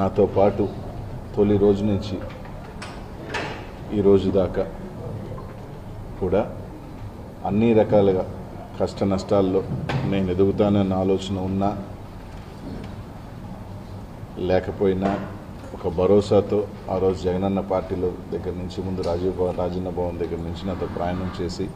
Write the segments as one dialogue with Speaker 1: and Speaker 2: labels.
Speaker 1: నాతో పాటు తొలి రోజు నుంచి ఈ రోజు దాకా కూడా అన్ని రకాలుగా కష్ట నష్టాల్లో నేను ఎదుగుతానన్న ఆలోచన ఉన్నా లేకపోయినా ఒక భరోసాతో ఆ రోజు జగనన్న పార్టీలో దగ్గర నుంచి ముందు రాజీవ్ భవన్ రాజన్న భవన్ దగ్గర నుంచి నాతో ప్రయాణం చేసి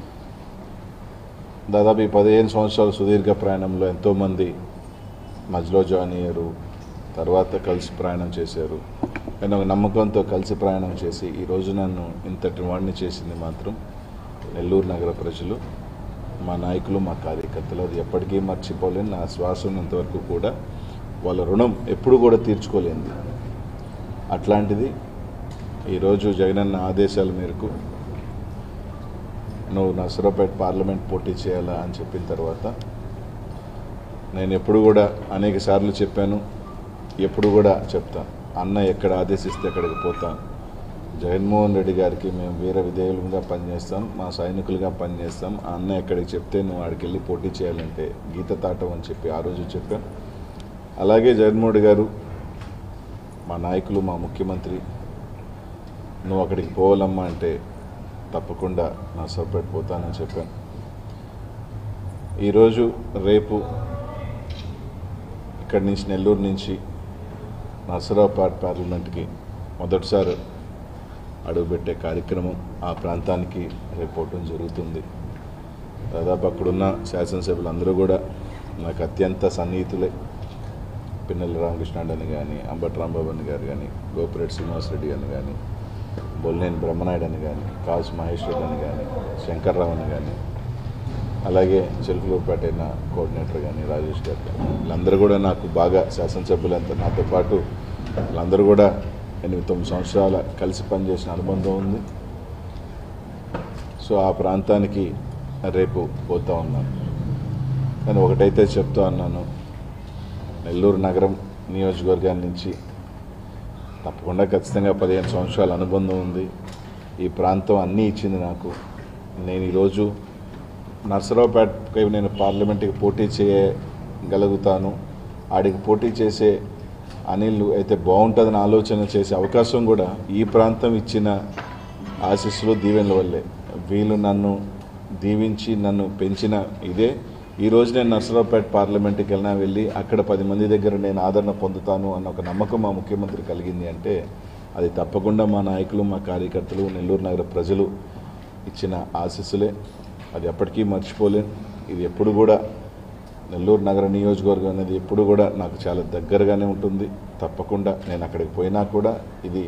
Speaker 1: దాదాపు ఈ పదిహేను సంవత్సరాల సుదీర్ఘ ప్రయాణంలో ఎంతోమంది మధ్యలో జాయిన్ అయ్యారు తర్వాత కలిసి ప్రయాణం చేశారు కానీ ఒక నమ్మకంతో కలిసి ప్రయాణం చేసి ఈరోజు నన్ను ఇంతటి వాడిని చేసింది మాత్రం నెల్లూరు నగర ప్రజలు మా నాయకులు మా కార్యకర్తలు అది ఎప్పటికీ మర్చిపోలేని నా శ్వాస ఉన్నంతవరకు కూడా వాళ్ళ రుణం ఎప్పుడు కూడా తీర్చుకోలేంది అట్లాంటిది ఈరోజు జగనన్న ఆదేశాల మేరకు నువ్వు నసరాపేట పార్లమెంట్ పోటీ చేయాలా అని చెప్పిన తర్వాత నేను ఎప్పుడు కూడా అనేక సార్లు చెప్పాను ఎప్పుడు కూడా చెప్తాను అన్న ఎక్కడ ఆదేశిస్తే అక్కడికి పోతాను జగన్మోహన్ రెడ్డి గారికి మేము వీర విధేయులుగా పనిచేస్తాం మా సైనికులుగా పనిచేస్తాం ఆ అన్న ఎక్కడికి చెప్తే నువ్వు ఆడికి వెళ్ళి పోటీ చేయాలంటే గీత తాటం అని చెప్పి ఆ రోజు చెప్పాను అలాగే జగన్మోహన్ రెడ్డి గారు మా నాయకులు మా ముఖ్యమంత్రి నువ్వు అక్కడికి పోవాలమ్మా అంటే తప్పకుండా నా సపరేట్ పోతానని చెప్పాను ఈరోజు రేపు ఇక్కడి నుంచి నెల్లూరు నుంచి నర్సరావుపేట పార్లమెంట్కి మొదటిసారి అడుగుపెట్టే కార్యక్రమం ఆ ప్రాంతానికి రేపు పోవటం జరుగుతుంది దాదాపు అక్కడున్న శాసనసభ్యులు అందరూ కూడా నాకు అత్యంత సన్నిహితులే పిన్నెల రామకృష్ణ అని కానీ అంబటి రాంబాబు అని గారు కానీ గోపిరెడ్డి శ్రీనివాసరెడ్డి అని కానీ బొల్లేని బ్రహ్మనాయుడు అని కానీ కాసు మహేష్ రెడ్డి అని కానీ శంకర్రావు అని కానీ అలాగే చిలుకలూరుపేట అయిన కోఆర్డినేటర్ కానీ రాజేష్ గారు కానీ వీళ్ళందరూ కూడా నాకు బాగా శాసనసభ్యులంతా నాతో పాటు వీళ్ళందరూ కూడా ఎనిమిది తొమ్మిది సంవత్సరాల కలిసి పనిచేసిన అనుబంధం ఉంది సో ఆ ప్రాంతానికి రేపు పోతా ఉన్నాను కానీ ఒకటైతే చెప్తా ఉన్నాను నెల్లూరు నగరం నియోజకవర్గాల నుంచి తప్పకుండా ఖచ్చితంగా పదిహేను సంవత్సరాల అనుబంధం ఉంది ఈ ప్రాంతం అన్నీ ఇచ్చింది నాకు నేను ఈరోజు నర్సరావుపేటకి నేను పార్లమెంట్కి పోటీ చేయగలుగుతాను ఆడికి పోటీ చేసే అనిల్ అయితే బాగుంటుందని ఆలోచన చేసే అవకాశం కూడా ఈ ప్రాంతం ఇచ్చిన ఆశీస్సులు దీవెనల వల్లే వీళ్ళు నన్ను దీవించి నన్ను పెంచిన ఇదే ఈ రోజు నేను నర్సరావుపేట పార్లమెంట్కి వెళ్ళినా వెళ్ళి అక్కడ పది మంది దగ్గర నేను ఆదరణ పొందుతాను అన్న ఒక నమ్మకం మా ముఖ్యమంత్రి కలిగింది అంటే అది తప్పకుండా మా నాయకులు మా కార్యకర్తలు నెల్లూరు నగర ప్రజలు ఇచ్చిన ఆశీస్సులే అది ఎప్పటికీ మర్చిపోలేను ఇది ఎప్పుడు కూడా నెల్లూరు నగర నియోజకవర్గం అనేది ఎప్పుడు కూడా నాకు చాలా దగ్గరగానే ఉంటుంది తప్పకుండా నేను అక్కడికి పోయినా కూడా ఇది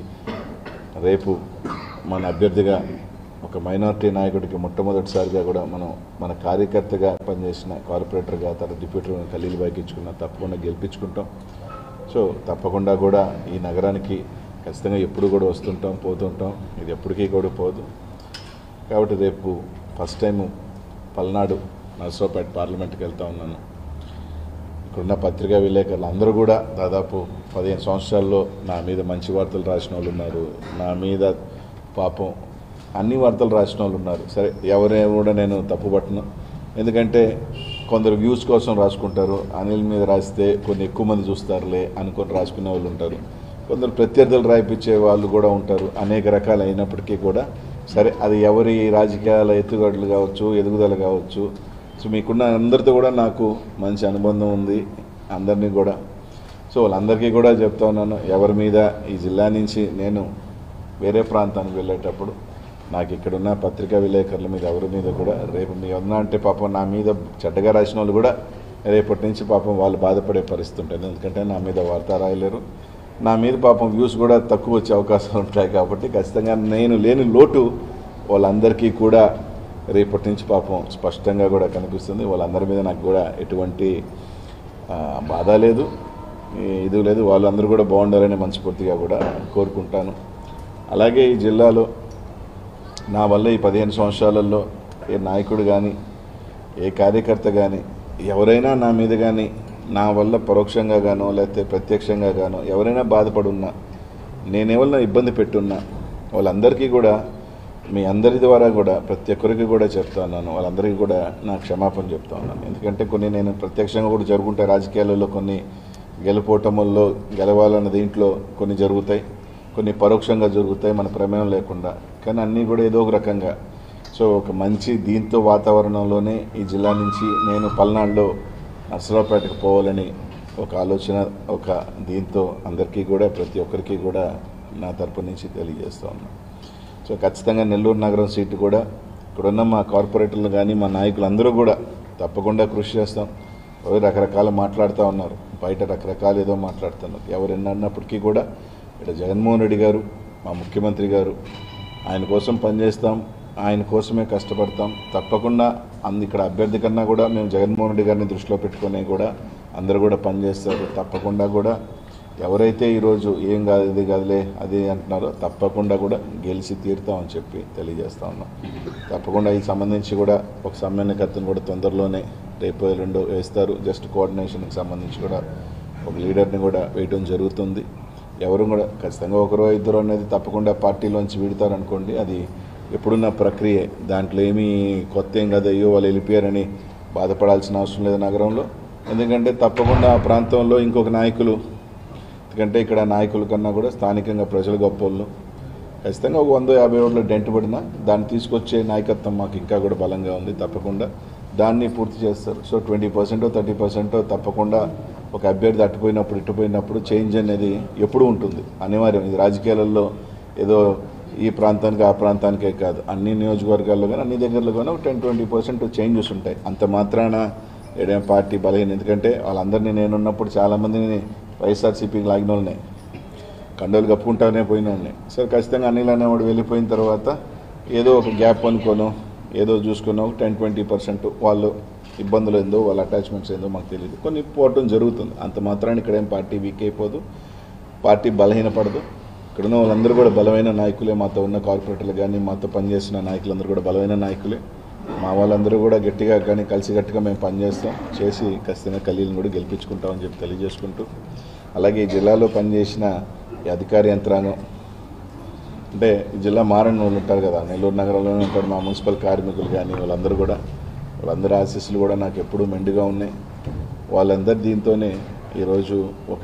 Speaker 1: రేపు మన అభ్యర్థిగా ఒక మైనారిటీ నాయకుడికి మొట్టమొదటిసారిగా కూడా మనం మన కార్యకర్తగా పనిచేసిన కార్పొరేటర్గా తర్వాత డిప్యూటీ ఖలీల్ బాయ్కి ఇచ్చుకున్న తప్పకుండా గెలిపించుకుంటాం సో తప్పకుండా కూడా ఈ నగరానికి ఖచ్చితంగా ఎప్పుడు కూడా వస్తుంటాం పోతుంటాం ఇది ఎప్పటికీ కూడా పోదు కాబట్టి రేపు ఫస్ట్ టైము పల్నాడు నర్సరావుపేట పార్లమెంట్కి వెళ్తా ఉన్నాను ఇక్కడున్న పత్రికా విలేకరులు అందరూ కూడా దాదాపు పదిహేను సంవత్సరాల్లో నా మీద మంచి వార్తలు రాసిన వాళ్ళు ఉన్నారు నా మీద పాపం అన్ని వార్తలు రాసిన వాళ్ళు ఉన్నారు సరే ఎవరే కూడా నేను తప్పుపట్టను ఎందుకంటే కొందరు వ్యూస్ కోసం రాసుకుంటారు అనిల్ మీద రాస్తే కొన్ని ఎక్కువ మంది చూస్తారులే అనుకొని రాసుకునే వాళ్ళు ఉంటారు కొందరు ప్రత్యర్థులు రాయిపించే వాళ్ళు కూడా ఉంటారు అనేక రకాలు అయినప్పటికీ కూడా సరే అది ఎవరి రాజకీయాల ఎత్తుగడలు కావచ్చు ఎదుగుదల కావచ్చు సో మీకున్న అందరితో కూడా నాకు మంచి అనుబంధం ఉంది అందరినీ కూడా సో వాళ్ళందరికీ కూడా చెప్తా ఉన్నాను ఎవరి మీద ఈ జిల్లా నుంచి నేను వేరే ప్రాంతానికి వెళ్ళేటప్పుడు నాకు ఇక్కడున్న పత్రికా విలేకరుల మీద ఎవరి మీద కూడా రేపు మీ వదన అంటే పాపం నా మీద చెడ్డగా రాసిన వాళ్ళు కూడా రేపటి నుంచి పాపం వాళ్ళు బాధపడే పరిస్థితి ఉంటుంది ఎందుకంటే నా మీద వార్త రాయలేరు నా మీద పాపం వ్యూస్ కూడా తక్కువ వచ్చే అవకాశాలు ఉంటాయి కాబట్టి ఖచ్చితంగా నేను లేని లోటు వాళ్ళందరికీ కూడా రేపటి నుంచి పాపం స్పష్టంగా కూడా కనిపిస్తుంది వాళ్ళందరి మీద నాకు కూడా ఎటువంటి ఆ, బాధ లేదు ఈ- ఇది లేదు వాళ్ళందరూ కూడా బాగుండాలని మనస్ఫూర్తిగా కూడా కోరుకుంటాను అలాగే ఈ జిల్లాలో నా వల్ల ఈ పదిహేను సంవత్సరాలలో ఏ నాయకుడు కానీ ఏ కార్యకర్త కానీ ఎవరైనా నా మీద కానీ నా వల్ల పరోక్షంగా గానో లేకపోతే ప్రత్యక్షంగా గానో ఎవరైనా బాధపడున్నా నేనేమన్నా ఇబ్బంది పెట్టున్నా వాళ్ళందరికీ కూడా మీ అందరి ద్వారా కూడా ప్రతి ఒక్కరికి కూడా చెప్తా ఉన్నాను వాళ్ళందరికీ కూడా నా క్షమాపణ చెప్తా ఉన్నాను ఎందుకంటే కొన్ని నేను ప్రత్యక్షంగా కూడా జరుగుంటాయి రాజకీయాలలో కొన్ని గెలుపోటముల్లో గెలవాలన్న దీంట్లో కొన్ని జరుగుతాయి కొన్ని పరోక్షంగా జరుగుతాయి మన ప్రమేయం లేకుండా కానీ అన్నీ కూడా ఏదో ఒక రకంగా సో ఒక మంచి దీంతో వాతావరణంలోనే ఈ జిల్లా నుంచి నేను పల్నాడులో నర్సరావుపేటకు పోవాలని ఒక ఆలోచన ఒక దీంతో అందరికీ కూడా ప్రతి ఒక్కరికి కూడా నా తరపు నుంచి తెలియజేస్తా ఉన్నాను సో ఖచ్చితంగా నెల్లూరు నగరం సీటు కూడా ఇక్కడున్న మా కార్పొరేటర్లు కానీ మా నాయకులు అందరూ కూడా తప్పకుండా కృషి చేస్తాం ఎవరు రకరకాల మాట్లాడుతూ ఉన్నారు బయట రకరకాలు ఏదో మాట్లాడుతున్నారు ఎవరు ఎన్ని అన్నప్పటికీ కూడా ఇక్కడ జగన్మోహన్ రెడ్డి గారు మా ముఖ్యమంత్రి గారు ఆయన కోసం పనిచేస్తాం ఆయన కోసమే కష్టపడతాం తప్పకుండా అందు ఇక్కడ అభ్యర్థి కన్నా కూడా మేము జగన్మోహన్ రెడ్డి గారిని దృష్టిలో పెట్టుకొని కూడా అందరూ కూడా పనిచేస్తారు తప్పకుండా కూడా ఎవరైతే ఈరోజు ఏం కాదు ఇది కాదులే అది అంటున్నారో తప్పకుండా కూడా గెలిచి తీరుతామని చెప్పి తెలియజేస్తా ఉన్నాం తప్పకుండా ఈ సంబంధించి కూడా ఒక సమ్మెన్యకర్తను కూడా తొందరలోనే రేపు ఎల్లుండో వేస్తారు జస్ట్ కోఆర్డినేషన్కి సంబంధించి కూడా ఒక లీడర్ని కూడా వేయటం జరుగుతుంది ఎవరు కూడా ఖచ్చితంగా ఒకరో ఇద్దరు అనేది తప్పకుండా పార్టీలోంచి వీడతారు అనుకోండి అది ఎప్పుడున్న ప్రక్రియ దాంట్లో ఏమీ కొత్త ఏం కాదు అయ్యో వాళ్ళు వెళ్ళిపోయారని బాధపడాల్సిన అవసరం లేదు నగరంలో ఎందుకంటే తప్పకుండా ఆ ప్రాంతంలో ఇంకొక నాయకులు ఎందుకంటే ఇక్కడ నాయకుల కన్నా కూడా స్థానికంగా ప్రజలు గొప్పోళ్ళు ఖచ్చితంగా ఒక వంద యాభై ఓట్ల డెంట్ పడినా దాన్ని తీసుకొచ్చే నాయకత్వం మాకు ఇంకా కూడా బలంగా ఉంది తప్పకుండా దాన్ని పూర్తి చేస్తారు so twenty percent thirty percent తప్పకుండా ఒక అభ్యర్థి అట్టుపోయినప్పుడు ఇట్టుపోయినప్పుడు చేంజ్ అనేది ఎప్పుడూ ఉంటుంది అనివార్యం ఇది రాజకీయాలలో ఏదో ఈ ప్రాంతానికి ఆ ప్రాంతానికే కాదు అన్ని నియోజకవర్గాల్లో కానీ అన్ని దగ్గరలో కానీ ఒక టెన్ ట్వంటీ పర్సెంట్ చేంజెస్ ఉంటాయి అంత మాత్రాన ఏడేం పార్టీ బలహీన ఎందుకంటే వాళ్ళందరినీ నేనున్నప్పుడు చాలామందిని వైఎస్ఆర్సీపీకి లాగిన వాళ్ళనే కండోలు కప్పుకుంటానే పోయిన వాళ్ళని సరే ఖచ్చితంగా అనిల్ అనేవాడు వెళ్ళిపోయిన తర్వాత ఏదో ఒక గ్యాప్ అనుకోను ఏదో చూసుకున్నాం టెన్ ట్వంటీ పర్సెంట్ వాళ్ళు ఇబ్బందులు ఏందో వాళ్ళ అటాచ్మెంట్స్ ఏందో మాకు తెలియదు కొన్ని పోవటం జరుగుతుంది అంత మాత్రాన్ని ఇక్కడ ఏం పార్టీ వీక్ అయిపోదు పార్టీ బలహీనపడదు ఇక్కడ ఉన్న వాళ్ళందరూ కూడా బలమైన నాయకులే మాతో ఉన్న కార్పొరేటర్లు కానీ మాతో పనిచేస్తున్న నాయకులందరూ కూడా బలమైన నాయకులే మా వాళ్ళందరూ కూడా గట్టిగా కానీ కలిసికట్టుగా మేము పనిచేస్తాం చేసి ఖచ్చితంగా కలీలను కూడా గెలిపించుకుంటామని చెప్పి తెలియజేసుకుంటూ అలాగే ఈ జిల్లాలో పనిచేసిన ఈ అధికార యంత్రాంగం అంటే ఈ జిల్లా మారని వాళ్ళు ఉంటారు కదా నెల్లూరు నగరంలోనే ఉంటారు మా మున్సిపల్ కార్మికులు కానీ వాళ్ళందరూ కూడా వాళ్ళందరి ఆశీస్సులు కూడా నాకు ఎప్పుడూ మెండుగా ఉన్నాయి వాళ్ళందరి దీంతోనే ఈరోజు ఒక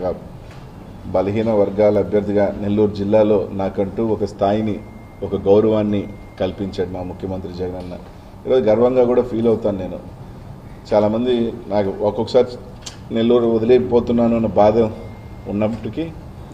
Speaker 1: బలహీన వర్గాల అభ్యర్థిగా నెల్లూరు జిల్లాలో నాకంటూ ఒక స్థాయిని ఒక గౌరవాన్ని కల్పించాడు మా ముఖ్యమంత్రి జగన్ అన్న ఈరోజు గర్వంగా కూడా ఫీల్ అవుతాను నేను చాలామంది నాకు ఒక్కొక్కసారి నెల్లూరు వదిలేకపోతున్నాను అన్న బాధ ఉన్నప్పటికీ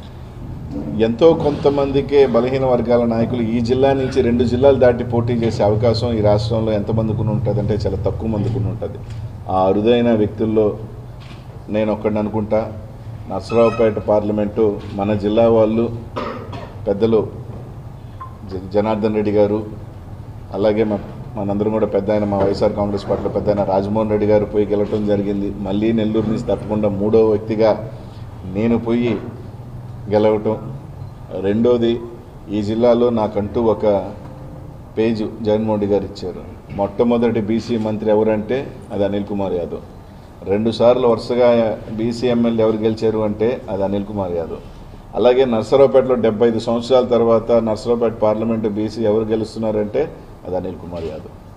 Speaker 1: ఎంతో కొంతమందికే బలహీన వర్గాల నాయకులు ఈ జిల్లా నుంచి రెండు జిల్లాలు దాటి పోటీ చేసే అవకాశం ఈ రాష్ట్రంలో ఎంతమందికి ఉంటుంది అంటే చాలా తక్కువ మందికి ఉంటుంది ఆ అరుదైన వ్యక్తుల్లో నేను ఒక్కడిని అనుకుంటా నర్సరావుపేట పార్లమెంటు మన జిల్లా వాళ్ళు పెద్దలు జ- జనార్దన్ రెడ్డి గారు అలాగే మా మనందరం కూడా పెద్ద ఆయన మా వైఎస్ఆర్ కాంగ్రెస్ పార్టీలో పెద్ద ఆయన రాజమోహన్ రెడ్డి గారు పోయి గెలవటం జరిగింది మళ్ళీ నెల్లూరు నుంచి తప్పకుండా మూడో వ్యక్తిగా నేను పోయి గెలవటం రెండోది ఈ జిల్లాలో నాకంటూ ఒక పేజ్ జగన్మోహన్ రెడ్డి గారు ఇచ్చారు మొట్టమొదటి బీసీ మంత్రి ఎవరంటే అది అనిల్ కుమార్ యాదవ్ రెండు సార్లు వరుసగా బీసీ ఎమ్మెల్యే ఎవరు గెలిచారు అంటే అది అనిల్ కుమార్ యాదవ్ అలాగే నర్సరావుపేటలో డెబ్బై ఐదు సంవత్సరాల తర్వాత నర్సరావుపేట పార్లమెంటు బీసీ ఎవరు గెలుస్తున్నారంటే అది అనిల్ కుమార్ యాదవ్